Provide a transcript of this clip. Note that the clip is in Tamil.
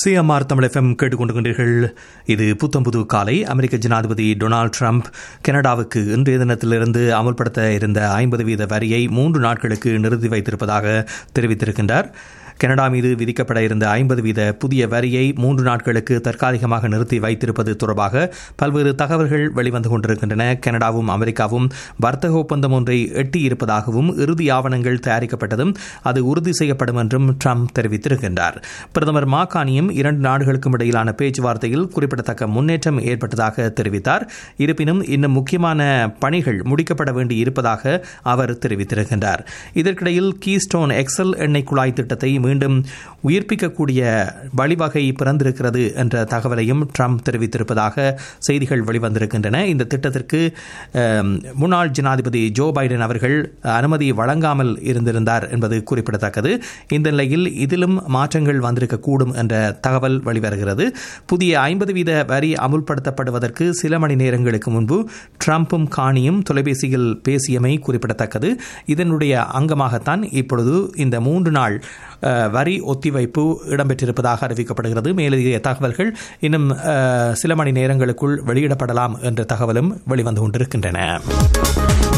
சிஎம்ஆர் தமிழ் எஃப்எம் கேட்டுக்கொண்டிருக்கின்றீர்கள் இது புத்தம்புது காலை அமெரிக்க ஜனாதிபதி டொனால்டு ட்ரம்ப் கனடாவுக்கு இன்றைய தினத்திலிருந்து அமல்படுத்த இருந்த ஐம்பது வீத வரியை மூன்று நாட்களுக்கு நிறுத்தி வைத்திருப்பதாக தெரிவித்திருக்கின்றார் கனடா மீது விதிக்கப்பட இருந்த ஐம்பது வீத புதிய வரியை மூன்று நாட்களுக்கு தற்காலிகமாக நிறுத்தி வைத்திருப்பது தொடர்பாக பல்வேறு தகவல்கள் வெளிவந்து கொண்டிருக்கின்றன கனடாவும் அமெரிக்காவும் வர்த்தக ஒப்பந்தம் ஒன்றை எட்டியிருப்பதாகவும் இறுதி ஆவணங்கள் தயாரிக்கப்பட்டதும் அது உறுதி செய்யப்படும் என்றும் ட்ரம்ப் தெரிவித்திருக்கின்றார் பிரதமர் மாகாணியும் இரண்டு நாடுகளுக்கும் இடையிலான பேச்சுவார்த்தையில் குறிப்பிடத்தக்க முன்னேற்றம் ஏற்பட்டதாக தெரிவித்தார் இருப்பினும் இன்னும் முக்கியமான பணிகள் முடிக்கப்பட வேண்டி இருப்பதாக அவர் தெரிவித்திருக்கின்றார் இதற்கிடையில் கீஸ்டோன் எக்ஸல் எண்ணெய் குழாய் திட்டத்தை மீண்டும் உயிர்ப்பிக்கக்கூடிய வழிவகை பிறந்திருக்கிறது என்ற தகவலையும் ட்ரம்ப் தெரிவித்திருப்பதாக செய்திகள் வெளிவந்திருக்கின்றன இந்த திட்டத்திற்கு முன்னாள் ஜனாதிபதி ஜோ பைடன் அவர்கள் அனுமதி வழங்காமல் இருந்திருந்தார் என்பது குறிப்பிடத்தக்கது இந்த நிலையில் இதிலும் மாற்றங்கள் வந்திருக்கக்கூடும் என்ற தகவல் வெளிவருகிறது புதிய ஐம்பது வீத வரி அமுல்படுத்தப்படுவதற்கு சில மணி நேரங்களுக்கு முன்பு ட்ரம்ப்பும் காணியும் தொலைபேசியில் பேசியமை குறிப்பிடத்தக்கது இதனுடைய அங்கமாகத்தான் இப்பொழுது இந்த மூன்று நாள் வரி ஒத்திவைப்பு இடம்பெற்றிருப்பதாக அறிவிக்கப்படுகிறது மேலதிக தகவல்கள் இன்னும் சில மணி நேரங்களுக்குள் வெளியிடப்படலாம் என்ற தகவலும் வெளிவந்து கொண்டிருக்கின்றன